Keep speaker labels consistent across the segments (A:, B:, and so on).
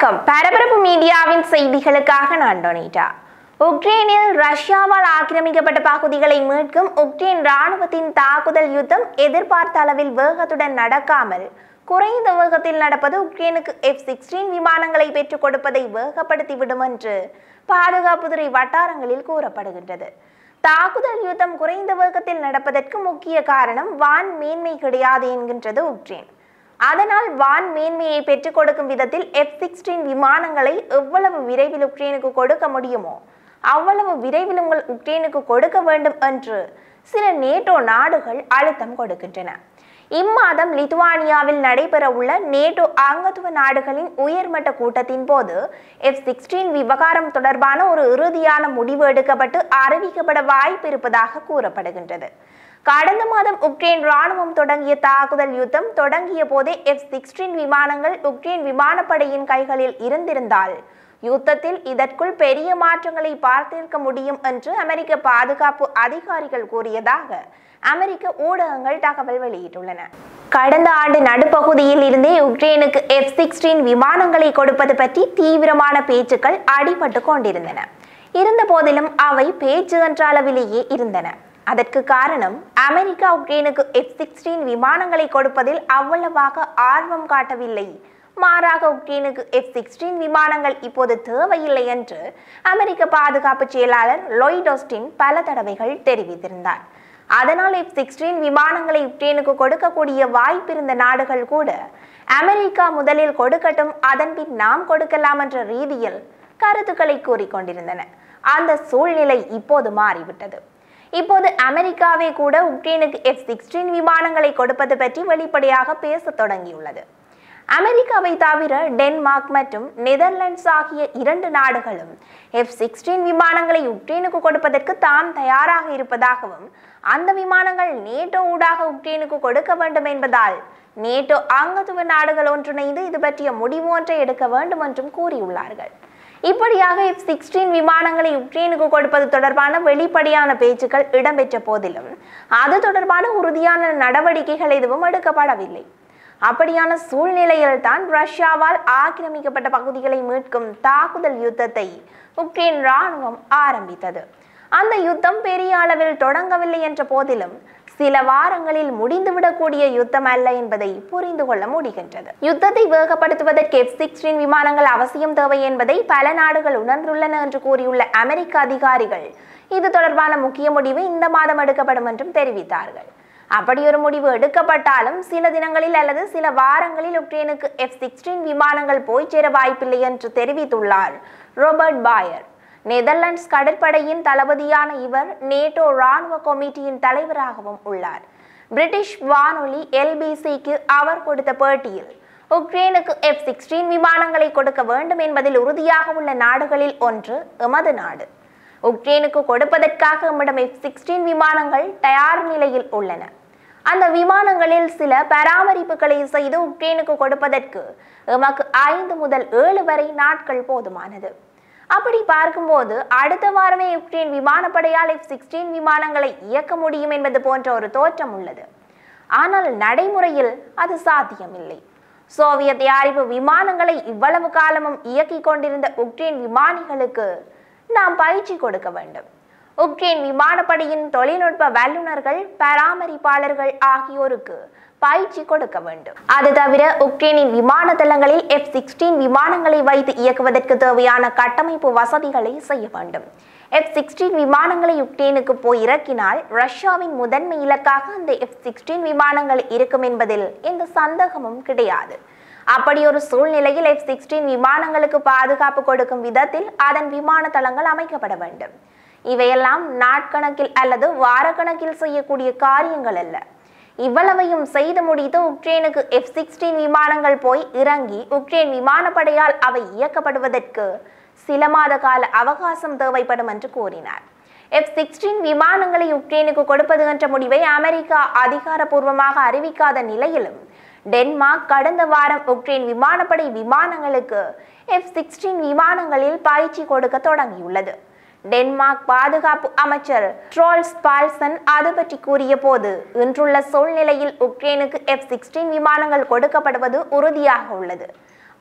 A: வணக்கம் பரபரப்பு மீடியாவின் செய்திகளுக்காக நான் டொனிட்டா உக்ரைனில் ரஷ்யாவால் ஆக்கிரமிக்கப்பட்ட பகுதிகளை மீட்கும் உக்ரைன் ராணுவத்தின் தாக்குதல் யுத்தம் எதிர்பார்த்த அளவில் வேகத்துடன் நடக்காமல் குறைந்த வேகத்தில் நடப்பது உக்ரைனுக்கு எஃப் சிக்ஸ்டீன் விமானங்களை பெற்றுக் கொடுப்பதை வேகப்படுத்திவிடும் என்று பாதுகாப்புத்துறை வட்டாரங்களில் கூறப்படுகின்றது தாக்குதல் யுத்தம் குறைந்த வேகத்தில் நடப்பதற்கு முக்கிய காரணம் வான் மேன்மை கிடையாது என்கின்றது உக்ரைன் அதனால் வான் மேன்மையை பெற்றுக் கொடுக்கும் விதத்தில் எஃப் சிக்ஸ்டீன் விமானங்களை எவ்வளவு விரைவில் உக்ரைனுக்கு கொடுக்க முடியுமோ அவ்வளவு விரைவில் உங்கள் உக்ரைனுக்கு கொடுக்க வேண்டும் என்று சில நேட்டோ நாடுகள் அழுத்தம் கொடுக்கின்றன இம்மாதம் லிதுவானியாவில் நடைபெற உள்ள நேட்டோ அங்கத்துவ நாடுகளின் உயர்மட்ட கூட்டத்தின் போது எஃப் சிக்ஸ்டீன் விவகாரம் தொடர்பான ஒரு இறுதியான முடிவு எடுக்கப்பட்டு அறிவிக்கப்பட வாய்ப்பு இருப்பதாக கூறப்படுகின்றது கடந்த மாதம் உக்ரைன் ராணுவம் தொடங்கிய தாக்குதல் யுத்தம் தொடங்கிய போதே எஃப் சிக்ஸ்டீன் விமானங்கள் உக்ரைன் விமானப்படையின் கைகளில் இருந்திருந்தால் யுத்தத்தில் இதற்குள் பெரிய மாற்றங்களை பார்த்திருக்க முடியும் என்று அமெரிக்க பாதுகாப்பு அதிகாரிகள் கூறியதாக அமெரிக்க ஊடகங்கள் தகவல் வெளியிட்டுள்ளன கடந்த ஆண்டு நடுப்பகுதியில் இருந்தே உக்ரைனுக்கு எஃப் சிக்ஸ்டீன் விமானங்களை கொடுப்பது பற்றி தீவிரமான பேச்சுக்கள் அடிபட்டு கொண்டிருந்தன இருந்த போதிலும் அவை பேச்சு என்ற அளவிலேயே இருந்தன அதற்கு காரணம் அமெரிக்கா உக்ரைனுக்கு எஃப் சிக்ஸ்டீன் விமானங்களை கொடுப்பதில் அவ்வளவாக ஆர்வம் காட்டவில்லை மாறாக உக்ரைனுக்கு எஃப் சிக்ஸ்டீன் விமானங்கள் இப்போது தேவையில்லை என்று அமெரிக்க பாதுகாப்பு செயலாளர் லொய்டோஸ்டின் பல தடவைகள் தெரிவித்திருந்தார் அதனால் எஃப் சிக்ஸ்டீன் விமானங்களை உக்ரைனுக்கு கொடுக்கக்கூடிய வாய்ப்பிருந்த நாடுகள் கூட அமெரிக்கா முதலில் கொடுக்கட்டும் அதன்பின் நாம் கொடுக்கலாம் என்ற ரீதியில் கருத்துக்களை கூறிக்கொண்டிருந்தன அந்த சூழ்நிலை இப்போது மாறிவிட்டது இப்போது அமெரிக்காவே கூட உக்ரைனுக்கு எஃப் சிக்ஸ்டீன் விமானங்களை கொடுப்பது பற்றி வெளிப்படையாக பேசத் தொடங்கியுள்ளது அமெரிக்காவை தவிர டென்மார்க் மற்றும் நெதர்லாண்ட்ஸ் ஆகிய இரண்டு நாடுகளும் எஃப் சிக்ஸ்டீன் விமானங்களை உக்ரைனுக்கு கொடுப்பதற்கு தாம் தயாராக இருப்பதாகவும் அந்த விமானங்கள் நேட்டோ ஊடாக உக்ரைனுக்கு கொடுக்க வேண்டும் என்பதால் நேட்டோ அங்கத்துவ நாடுகள் ஒன்றிணைந்து இது பற்றிய முடிவு ஒன்றை எடுக்க வேண்டும் என்றும் கூறியுள்ளார்கள் இப்படியாக எஃப் சிக்ஸ்டீன் விமானங்களை உக்ரைனுக்கு கொடுப்பது தொடர்பான வெளிப்படையான பேச்சுக்கள் இடம்பெற்ற போதிலும் அது தொடர்பான உறுதியான நடவடிக்கைகள் எதுவும் எடுக்கப்படவில்லை அப்படியான சூழ்நிலையில் தான் ரஷ்யாவால் ஆக்கிரமிக்கப்பட்ட பகுதிகளை மீட்கும் தாக்குதல் யுத்தத்தை உக்ரைன் ராணுவம் ஆரம்பித்தது அந்த யுத்தம் பெரிய அளவில் தொடங்கவில்லை என்ற போதிலும் சில வாரங்களில் முடிந்துவிடக்கூடிய யுத்தம் அல்ல என்பதை புரிந்து கொள்ள முடிகின்றது யுத்தத்தை வேகப்படுத்துவதற்கு எஃப் சிக்ஸ்டீன் விமானங்கள் அவசியம் தேவை என்பதை பல நாடுகள் உணர்ந்துள்ளன என்று கூறியுள்ள அமெரிக்க அதிகாரிகள் இது தொடர்பான முக்கிய முடிவு இந்த மாதம் எடுக்கப்படும் என்றும் தெரிவித்தார்கள் அப்படி ஒரு முடிவு எடுக்கப்பட்டாலும் சில தினங்களில் அல்லது சில வாரங்களில் உக்ரைனுக்கு எஃப் சிக்ஸ்டீன் விமானங்கள் போய் சேர வாய்ப்பில்லை என்று தெரிவித்துள்ளார் ரோபர்ட் பாயர் நெதர்லாண்ட்ஸ் கடற்படையின் தளபதியான இவர் நேட்டோ ராணுவ கமிட்டியின் தலைவராகவும் உள்ளார் பிரிட்டிஷ் வானொலி எல்பிசிக்கு அவர் கொடுத்த பேட்டியில் உக்ரைனுக்கு எஃப் சிக்ஸ்டீன் விமானங்களை கொடுக்க வேண்டும் என்பதில் உறுதியாக உள்ள நாடுகளில் ஒன்று எமது நாடு உக்ரைனுக்கு கொடுப்பதற்காக நம்மிடம் எஃப் சிக்ஸ்டீன் விமானங்கள் தயார் நிலையில் உள்ளன அந்த விமானங்களில் சில பராமரிப்புகளை செய்து உக்ரைனுக்கு கொடுப்பதற்கு எமக்கு ஐந்து முதல் ஏழு வரை நாட்கள் போதுமானது அப்படி பார்க்கும்போது அடுத்த வாரமே உக்ரைன் விமானப்படையால் எஃப் சிக்ஸ்டீன் விமானங்களை இயக்க முடியும் என்பது போன்ற ஒரு தோற்றம் உள்ளது ஆனால் நடைமுறையில் அது சாத்தியமில்லை சோவியத் தயாரிப்பு விமானங்களை இவ்வளவு காலமும் இயக்கிக் கொண்டிருந்த உக்ரைன் விமானிகளுக்கு நாம் பயிற்சி கொடுக்க வேண்டும் உக்ரைன் விமானப்படையின் தொழில்நுட்ப வல்லுநர்கள் பராமரிப்பாளர்கள் ஆகியோருக்கு பயிற்சி கொடுக்க வேண்டும் அது தவிர உக்ரைனின் விமான தளங்களில் எஃப் சிக்ஸ்டீன் விமானங்களை வைத்து இயக்குவதற்கு தேவையான கட்டமைப்பு வசதிகளை செய்ய வேண்டும் எஃப் சிக்ஸ்டீன் விமானங்களை உக்ரைனுக்கு போய் இறக்கினால் ரஷ்யாவின் முதன்மை இலக்காக அந்த எஃப் சிக்ஸ்டீன் விமானங்கள் இருக்கும் என்பதில் எந்த சந்தேகமும் கிடையாது அப்படி ஒரு சூழ்நிலையில் எஃப் சிக்ஸ்டீன் விமானங்களுக்கு பாதுகாப்பு கொடுக்கும் விதத்தில் அதன் விமான தளங்கள் அமைக்கப்பட வேண்டும் இவையெல்லாம் நாட்கணக்கில் அல்லது வாரக்கணக்கில் செய்யக்கூடிய காரியங்கள் அல்ல இவ்வளவையும் செய்து முடித்து உக்ரைனுக்கு எஃப் சிக்ஸ்டீன் விமானங்கள் போய் இறங்கி உக்ரைன் விமானப்படையால் அவை இயக்கப்படுவதற்கு சில மாத கால அவகாசம் தேவைப்படும் என்று கூறினார் எஃப் சிக்ஸ்டீன் விமானங்களை உக்ரைனுக்கு கொடுப்பது என்ற முடிவை அமெரிக்கா அதிகாரப்பூர்வமாக அறிவிக்காத நிலையிலும் டென்மார்க் கடந்த வாரம் உக்ரைன் விமானப்படை விமானங்களுக்கு எஃப் சிக்ஸ்டீன் விமானங்களில் பயிற்சி கொடுக்க தொடங்கியுள்ளது டென்மார்க் பாதுகாப்பு அமைச்சர் ட்ரோல்ஸ் பால்சன் அது பற்றி கூறிய போது இன்றுள்ள சூழ்நிலையில் உக்ரைனுக்கு எஃப் சிக்ஸ்டீன் விமானங்கள் கொடுக்கப்படுவது உறுதியாக உள்ளது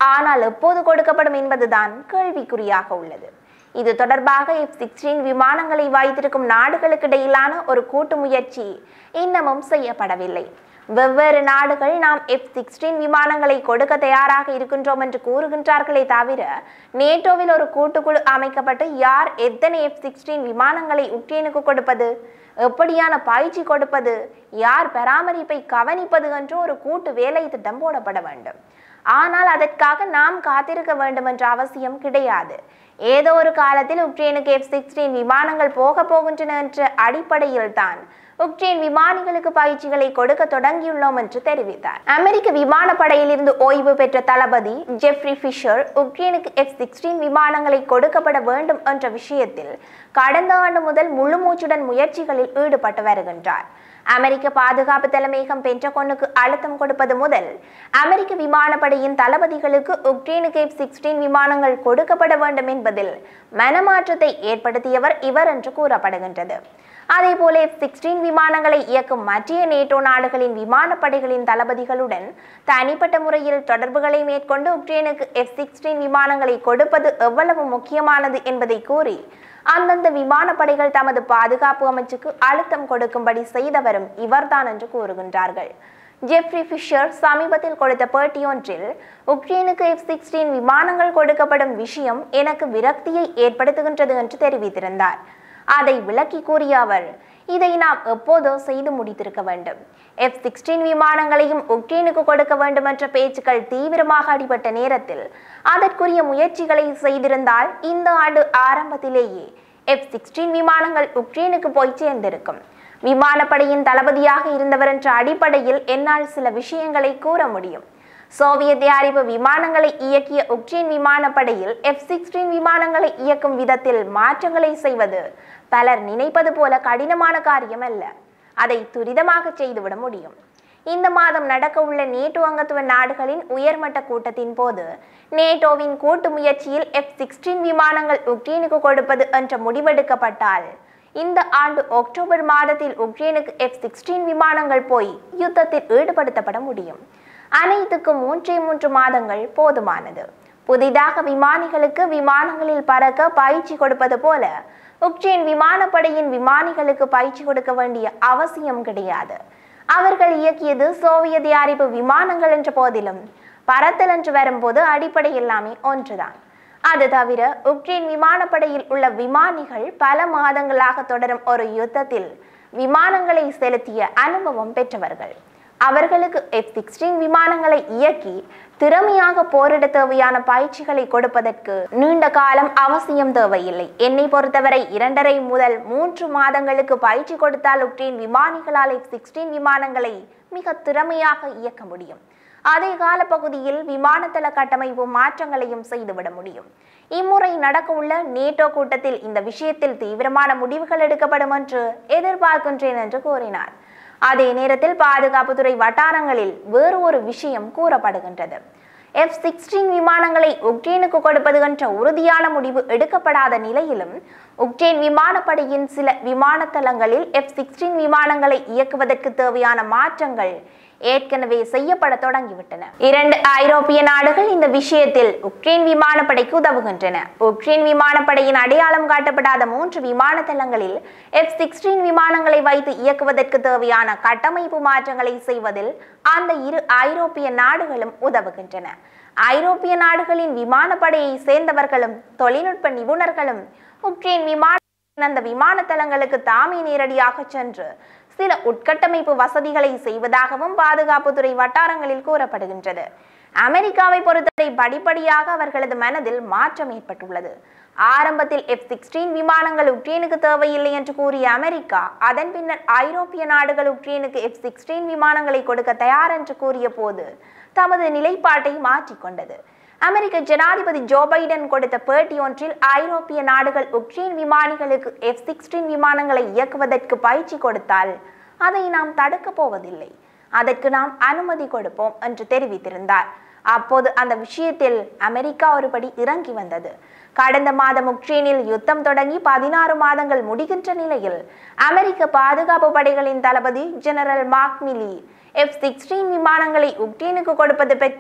A: ஆனால் எப்போது கொடுக்கப்படும் என்பதுதான் கேள்விக்குறியாக உள்ளது இது தொடர்பாக எஃப் சிக்ஸ்டீன் விமானங்களை வைத்திருக்கும் நாடுகளுக்கு இடையிலான ஒரு கூட்டு முயற்சி இன்னமும் செய்யப்படவில்லை வெவ்வேறு நாடுகள் நாம் எஃப் சிக்ஸ்டீன் விமானங்களை கொடுக்க தயாராக இருக்கின்றோம் என்று கூறுகின்றார்களே தவிர நேட்டோவில் ஒரு கூட்டுக்குழு அமைக்கப்பட்டு யார் எத்தனை எஃப் சிக்ஸ்டீன் விமானங்களை உக்ரைனுக்கு கொடுப்பது எப்படியான பயிற்சி கொடுப்பது யார் பராமரிப்பை கவனிப்பது என்று ஒரு கூட்டு வேலை திட்டம் போடப்பட வேண்டும் ஆனால் அதற்காக நாம் காத்திருக்க வேண்டும் என்ற அவசியம் கிடையாது ஏதோ ஒரு காலத்தில் உக்ரைனுக்கு எஃப் சிக்ஸ்டீன் விமானங்கள் போக போகின்றன என்ற அடிப்படையில் தான் உக்ரைன் விமானிகளுக்கு பயிற்சிகளை கொடுக்க தொடங்கியுள்ளோம் என்று தெரிவித்தார் அமெரிக்க விமானப்படையில் இருந்து ஓய்வு பெற்ற தளபதி ஜெஃப்ரி ஃபிஷர் உக்ரைனுக்கு எஃப் சிக்ஸ்டீன் விமானங்களை கொடுக்கப்பட வேண்டும் என்ற விஷயத்தில் கடந்த ஆண்டு முதல் முழு மூச்சுடன் முயற்சிகளில் ஈடுபட்டு வருகின்றார் அமெரிக்க பாதுகாப்பு தலைமையகம் பென்டகோனுக்கு அழுத்தம் கொடுப்பது முதல் அமெரிக்க விமானப்படையின் தளபதிகளுக்கு உக்ரைனுக்கு எஃப் சிக்ஸ்டீன் விமானங்கள் கொடுக்கப்பட வேண்டும் என்பதில் மனமாற்றத்தை ஏற்படுத்தியவர் இவர் என்று கூறப்படுகின்றது அதேபோல எஃப் சிக்ஸ்டீன் விமானங்களை இயக்கும் மத்திய நேட்டோ நாடுகளின் விமானப்படைகளின் தளபதிகளுடன் தனிப்பட்ட முறையில் தொடர்புகளை மேற்கொண்டு உக்ரைனுக்கு எஃப் சிக்ஸ்டீன் விமானங்களை கொடுப்பது எவ்வளவு முக்கியமானது என்பதை கூறி அந்தந்த விமானப்படைகள் தமது பாதுகாப்பு அமைச்சுக்கு அழுத்தம் கொடுக்கும்படி செய்தவரும் இவர்தான் என்று கூறுகின்றார்கள் ஜெஃப்ரி ஃபிஷர் சமீபத்தில் கொடுத்த பேட்டியொன்றில் உக்ரைனுக்கு எஃப் சிக்ஸ்டீன் விமானங்கள் கொடுக்கப்படும் விஷயம் எனக்கு விரக்தியை ஏற்படுத்துகின்றது என்று தெரிவித்திருந்தார் அதை விளக்கி கூறிய அவர் இதை நாம் எப்போதோ செய்து முடித்திருக்க வேண்டும் எஃப் சிக்ஸ்டீன் விமானங்களையும் உக்ரைனுக்கு கொடுக்க வேண்டும் என்ற பேச்சுக்கள் தீவிரமாக அடிபட்ட நேரத்தில் அதற்குரிய முயற்சிகளை செய்திருந்தால் இந்த ஆண்டு ஆரம்பத்திலேயே எஃப் சிக்ஸ்டீன் விமானங்கள் உக்ரைனுக்கு போய் சேர்ந்திருக்கும் விமானப்படையின் தளபதியாக இருந்தவர் என்ற அடிப்படையில் என்னால் சில விஷயங்களை கூற முடியும் சோவியத் தயாரிப்பு விமானங்களை இயக்கிய உக்ரைன் விமானப்படையில் எஃப் சிக்ஸ்டீன் விமானங்களை இயக்கும் விதத்தில் மாற்றங்களை செய்வது பலர் நினைப்பது போல கடினமான காரியம் அல்ல அதை துரிதமாக செய்துவிட முடியும் இந்த மாதம் நடக்க உள்ள நேட்டோ அங்கத்துவ நாடுகளின் உயர்மட்ட கூட்டத்தின் போது நேட்டோவின் கூட்டு முயற்சியில் எஃப் சிக்ஸ்டீன் விமானங்கள் உக்ரைனுக்கு கொடுப்பது என்ற முடிவெடுக்கப்பட்டால் இந்த ஆண்டு அக்டோபர் மாதத்தில் உக்ரைனுக்கு எஃப் சிக்ஸ்டீன் விமானங்கள் போய் யுத்தத்தில் ஈடுபடுத்தப்பட முடியும் அனைத்துக்கும் மூன்றே மூன்று மாதங்கள் போதுமானது புதிதாக விமானிகளுக்கு விமானங்களில் பறக்க பயிற்சி கொடுப்பது போல உக்ரைன் விமானப்படையின் விமானிகளுக்கு பயிற்சி கொடுக்க வேண்டிய அவசியம் கிடையாது அவர்கள் இயக்கியது சோவியத் தயாரிப்பு விமானங்கள் என்ற போதிலும் பறத்தல் என்று வரும்போது அடிப்படை எல்லாமே ஒன்றுதான் அது தவிர உக்ரைன் விமானப்படையில் உள்ள விமானிகள் பல மாதங்களாக தொடரும் ஒரு யுத்தத்தில் விமானங்களை செலுத்திய அனுபவம் பெற்றவர்கள் அவர்களுக்கு எஃப் சிக்ஸ்டீன் விமானங்களை இயக்கி திறமையாக போரிட தேவையான பயிற்சிகளை கொடுப்பதற்கு நீண்ட காலம் அவசியம் தேவையில்லை என்னை பொறுத்தவரை இரண்டரை முதல் மூன்று மாதங்களுக்கு பயிற்சி கொடுத்தால் உக்ரைன் விமானிகளால் எஃப் சிக்ஸ்டீன் விமானங்களை மிக திறமையாக இயக்க முடியும் அதே காலப்பகுதியில் விமானத்தள கட்டமைப்பு மாற்றங்களையும் செய்துவிட முடியும் இம்முறை நடக்க உள்ள நேட்டோ கூட்டத்தில் இந்த விஷயத்தில் தீவிரமான முடிவுகள் எடுக்கப்படும் என்று எதிர்பார்க்கின்றேன் என்று கூறினார் அதே நேரத்தில் பாதுகாப்புத்துறை வட்டாரங்களில் வேறு ஒரு விஷயம் கூறப்படுகின்றது எஃப் சிக்ஸ்டீன் விமானங்களை உக்ரைனுக்கு கொடுப்பது என்ற உறுதியான முடிவு எடுக்கப்படாத நிலையிலும் உக்ரைன் விமானப்படையின் சில விமானத்தளங்களில் எஃப் சிக்ஸ்டீன் விமானங்களை இயக்குவதற்கு தேவையான மாற்றங்கள் ஏற்கனவே செய்யப்பட தொடங்கிவிட்டன இரண்டு ஐரோப்பிய நாடுகள் இந்த விஷயத்தில் உக்ரைன் விமானப்படைக்கு உதவுகின்றன உக்ரைன் விமானப்படையின் அடையாளம் காட்டப்படாத மூன்று விமான தளங்களில் எஃப் சிக்ஸ்டீன் விமானங்களை வைத்து இயக்குவதற்கு தேவையான கட்டமைப்பு மாற்றங்களை செய்வதில் அந்த இரு ஐரோப்பிய நாடுகளும் உதவுகின்றன ஐரோப்பிய நாடுகளின் விமானப்படையை சேர்ந்தவர்களும் தொழில்நுட்ப நிபுணர்களும் உக்ரைன் விமான அந்த விமான தளங்களுக்கு தாமே நேரடியாக சென்று சில உட்கட்டமைப்பு வசதிகளை செய்வதாகவும் பாதுகாப்புத்துறை வட்டாரங்களில் கூறப்படுகின்றது அமெரிக்காவை பொறுத்தவரை படிப்படியாக அவர்களது மனதில் மாற்றம் ஏற்பட்டுள்ளது ஆரம்பத்தில் எஃப் சிக்ஸ்டீன் விமானங்கள் உக்ரைனுக்கு தேவையில்லை என்று கூறிய அமெரிக்கா அதன் பின்னர் ஐரோப்பிய நாடுகள் உக்ரைனுக்கு எஃப் சிக்ஸ்டீன் விமானங்களை கொடுக்க தயார் என்று கூறிய போது தமது நிலைப்பாட்டை மாற்றிக்கொண்டது அமெரிக்க ஜனாதிபதி ஜோ பைடன் கொடுத்த பேட்டி ஒன்றில் ஐரோப்பிய நாடுகள் உக்ரைன் விமானிகளுக்கு எஃப் சிக்ஸ்டீன் விமானங்களை இயக்குவதற்கு பயிற்சி கொடுத்தால் அதை நாம் தடுக்கப் போவதில்லை அதற்கு நாம் அனுமதி கொடுப்போம் என்று தெரிவித்திருந்தார் அப்போது அந்த விஷயத்தில் அமெரிக்கா ஒருபடி இறங்கி வந்தது கடந்த மாதம் உக்ரைனில் யுத்தம் தொடங்கி பதினாறு மாதங்கள் முடிகின்ற நிலையில் அமெரிக்க பாதுகாப்பு படைகளின் தளபதி general Mark Milley F sixteen விமானங்களை உக்ரைனுக்கு கொடுப்பது பற்றி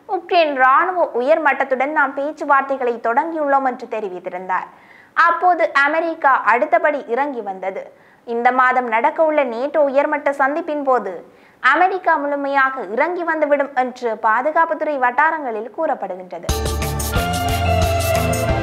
A: உக்ரைன் ராணுவ உயர் மட்டத்துடன் நாம் பேச்சுவார்த்தைகளை தொடங்கியுள்ளோம் என்று தெரிவித்திருந்தார் அப்போது அமெரிக்கா அடுத்தபடி இறங்கி வந்தது இந்த மாதம் நடக்க உள்ள நேட்டோ உயர்மட்ட சந்திப்பின் போது அமெரிக்கா முழுமையாக இறங்கி வந்துவிடும் என்று பாதுகாப்புத்துறை வட்டாரங்களில் கூறப்படுகின்றது